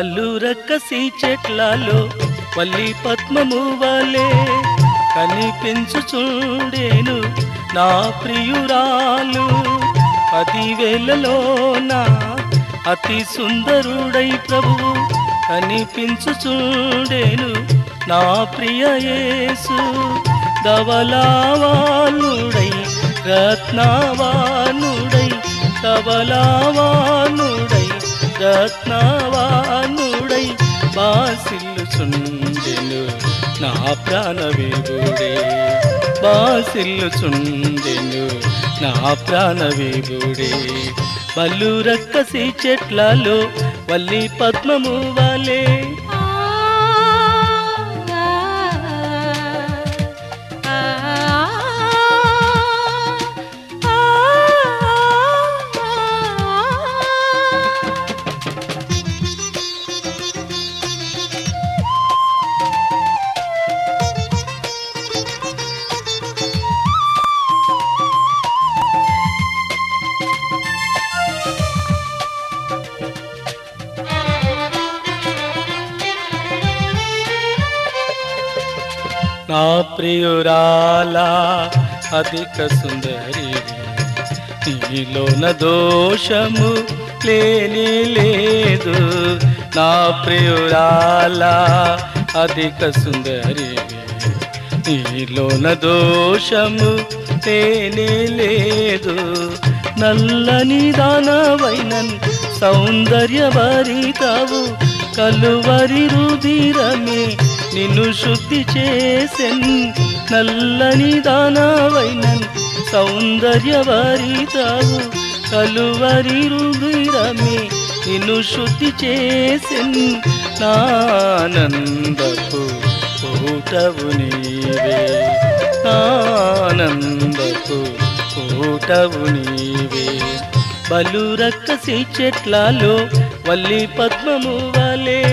బల్లు రక్కసి చెట్లలో వల్లి పద్మము వలే కనిపించుచుండేను నా ప్రియురాలు పదివేలలోన అతి సుందరుడై ప్రభువు కనిపించుచుండేను నా ప్రియ యేసు ధవలావానుడై రత్నవానుడై ధవలావానుడై రత్నవానుడై బాసిల్లుచుండెను నా ప్రాణవిభుడే బాసిల్లుచుండెను నా ప్రాణవిభుడే బల్లు రక్కసి చెట్లలో వల్లి పద్మము వలే నా ప్రియురాలా అధిక సుందరి నీలోన దోషము లేని లేదు నా ప్రియురాలా అధిక సుందరి నీలోన దోషము లేని లేదు నల్లని దానవైనన్ సౌందర్యభరితావు కలువరి రుధిరమే నిన్ను శుద్ధి చేసెన్ నల్లని దానవైనన్ సౌందర్యభరితావు కలువరి రుధిరమే నిన్ను శుద్ధి చేసెన్ నానందపు ఊటవు నీవే ఆనందపు ఊటవు నీవే బలు రక్కసి చెట్లలో వల్లి పద్మము వలే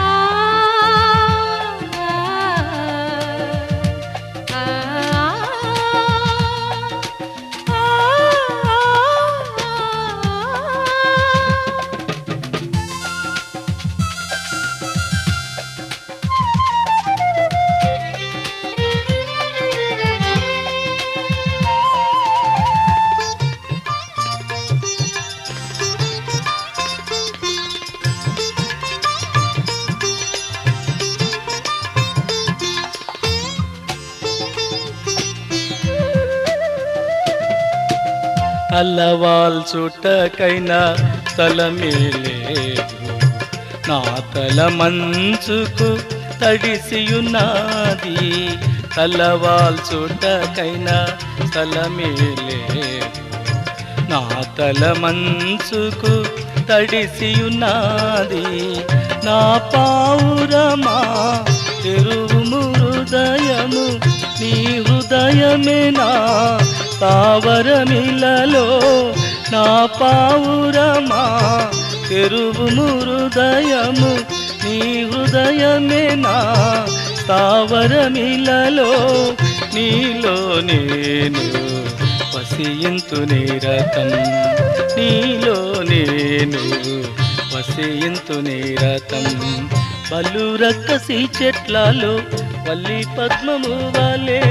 అల్లవాల్ చుట్టకైనా తలమేలేదు నా తల మంచుకు తడిసియున్నది తలవాల్ చుట్టకైనా తలమేలేదు నా తల మంచుకు తడిసియున్నది నా పావురమా తెరువుము హృదయము నీ హృదయమే నా తావరమిలలో నా పావురమా తెరువుము హృదయము నీ హృదయమే నా తావరమిలలో నీలో నేను వసియంతు నిరతం నీలో నేను వసియంతు నిరతం బలు రక్కసి చెట్లలో వల్లి పద్మము వలే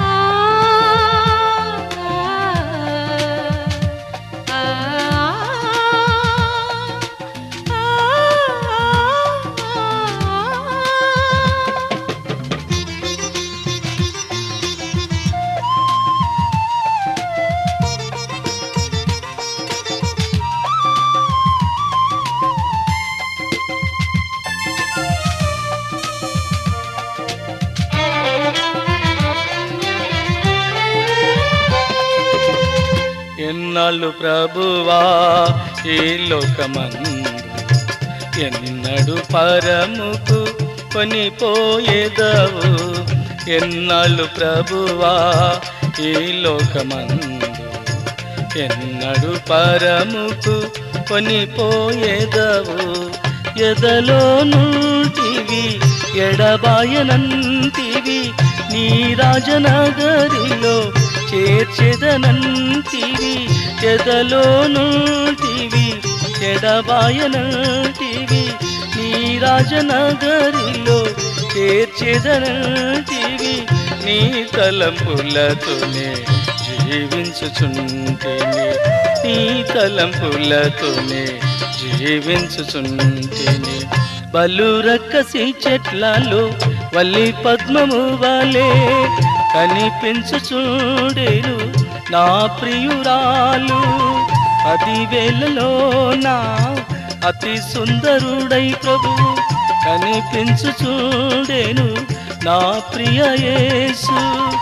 ఎన్నాళ్ళు ప్రభువా ఈ లోకమందు ఎన్నడు పరముకు కొనిపోయేదవు ఎన్నాళ్ళు ప్రభువా ఈ లోకమందు ఎన్నడు పరముకు కొనిపోయేదవు ఎదలో నుంటివి ఎడబాయనంతివి నీ రాజనగరిలో చేర్చెదనంతివి ఎదలో నుంటివి ఎడబాయనంటివి నీ నీ రాజనగరిలో చేర్చేదనంటివి నీ తలంపులతోనే జీవించుచుంటేనే నీ తలంపులతోనే జీవించుచుంటేనే బలు రక్కసి చెట్లలో వల్లి పద్మము వలే కనిపించుచుండేను నా ప్రియురాలు అది వేళలో నా అతి సుందరుడై ప్రభువు కనిపించుచుండేను నా ప్రియ యేసు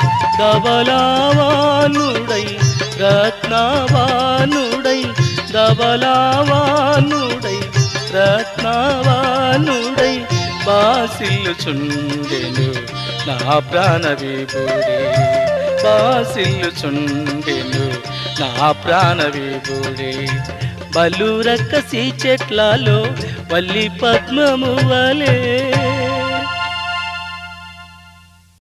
దబలావానుడై రత్నవానుడై దబలావానుడై రత్నవానుడై బాసిల్లుచుండెను నా ప్రాణ విభుడే బాసిల్లుచుండెను నా ప్రాణ విభుడే బలు రక్కసి చెట్లలో వల్లి పద్మము వలే